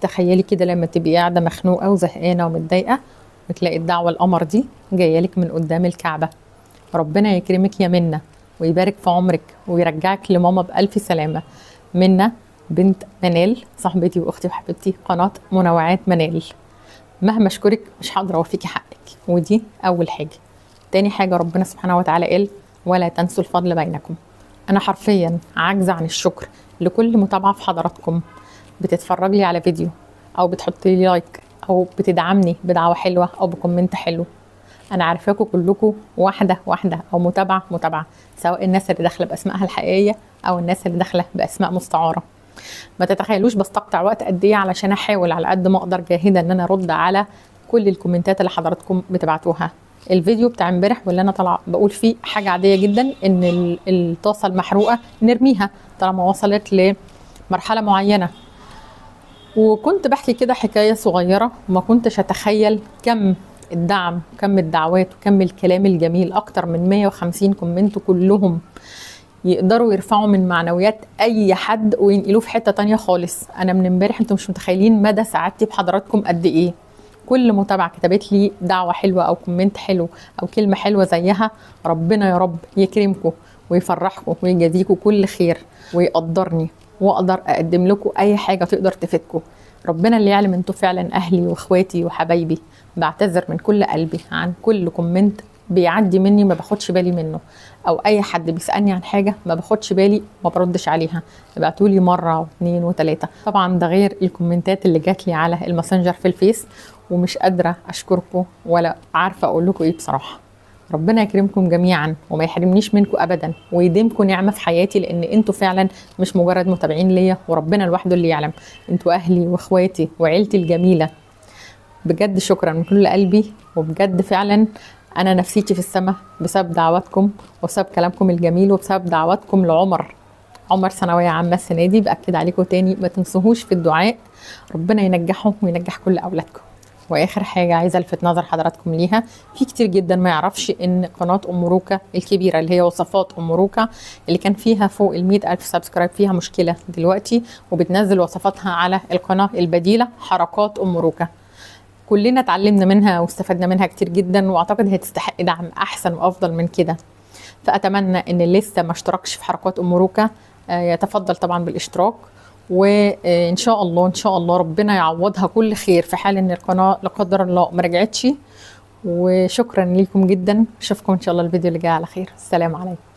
تخيلي كده لما تبقي قاعده مخنوقه وزهقانه ومتضايقه وتلاقي الدعوه القمر دي جايه لك من قدام الكعبه ربنا يكرمك يا منى ويبارك في عمرك ويرجعك لماما بألف سلامة منى بنت منال صاحبتي واختي وحبيبتي قناة منوعات منال مهما اشكرك مش هقدر اوفيكي حقك ودي اول حاجة تاني حاجة ربنا سبحانه وتعالى قال ولا تنسوا الفضل بينكم انا حرفيا عاجزة عن الشكر لكل متابعة في حضراتكم بتتفرج لي على فيديو او بتحط لي لايك او بتدعمني بدعوة حلوة او بكومنت حلو انا عارفاكم كلكم واحده واحده او متابعه متابعه سواء الناس اللي داخله باسمائها الحقيقيه او الناس اللي داخله باسماء مستعاره ما تتخيلوش بستقطع وقت قد ايه علشان احاول على قد ما اقدر جاهده ان انا ارد على كل الكومنتات اللي حضراتكم بتبعتوها الفيديو بتاع امبارح واللي انا طالعه بقول فيه حاجه عاديه جدا ان ال- الطاسه المحروقه نرميها طالما وصلت لمرحله معينه وكنت بحكي كده حكايه صغيره وما كنتش اتخيل كم الدعم وكم الدعوات وكم الكلام الجميل اكتر من 150 كومنت كلهم يقدروا يرفعوا من معنويات اي حد وينقلوه في حته تانية خالص انا من امبارح انتم مش متخيلين مدى سعادتي بحضراتكم قد ايه كل متابعه كتبت لي دعوه حلوه او كومنت حلو او كلمه حلوه زيها ربنا يا رب يكرمكم ويفرحكم ويجازيكم كل خير ويقدرني واقدر اقدم لكم اي حاجه تقدر تفيدكم ربنا اللي يعلم انتوا فعلا اهلي واخواتي وحبايبي بعتذر من كل قلبي عن كل كومنت بيعدي مني ما باخدش بالي منه او اي حد بيسالني عن حاجه ما باخدش بالي ما بردش عليها ابعتوا لي مره واثنين وثلاثه طبعا ده غير الكومنتات اللي جات لي على الماسنجر في الفيس ومش قادره اشكركم ولا عارفه اقول لكم ايه بصراحه ربنا يكرمكم جميعا وما يحرمنيش منكم ابدا ويديمكم نعمه في حياتي لان انتوا فعلا مش مجرد متابعين ليا وربنا لوحده اللي يعلم انتوا اهلي واخواتي وعيلتي الجميله بجد شكرا من كل قلبي وبجد فعلا انا نفسيتي في السماء بسبب دعواتكم وبسبب كلامكم الجميل وبسبب دعواتكم لعمر عمر ثانويه عامه السنه دي باكد عليكم تاني ما تنسوهوش في الدعاء ربنا ينجحه وينجح كل اولادكم واخر حاجه عايزه الفت نظر حضراتكم ليها في كتير جدا ما يعرفش ان قناه ام روكا الكبيره اللي هي وصفات ام روكا اللي كان فيها فوق ال ألف سبسكرايب فيها مشكله دلوقتي وبتنزل وصفاتها على القناه البديله حركات ام روكا كلنا اتعلمنا منها واستفدنا منها كتير جدا واعتقد هي تستحق دعم احسن وافضل من كده فاتمنى ان اللي لسه ما اشتركش في حركات ام روكا آه، يتفضل طبعا بالاشتراك وان شاء الله ان شاء الله ربنا يعوضها كل خير في حال ان القناه لا قدر الله ما رجعتش وشكرا لكم جدا اشوفكم ان شاء الله الفيديو اللي جاي على خير السلام عليكم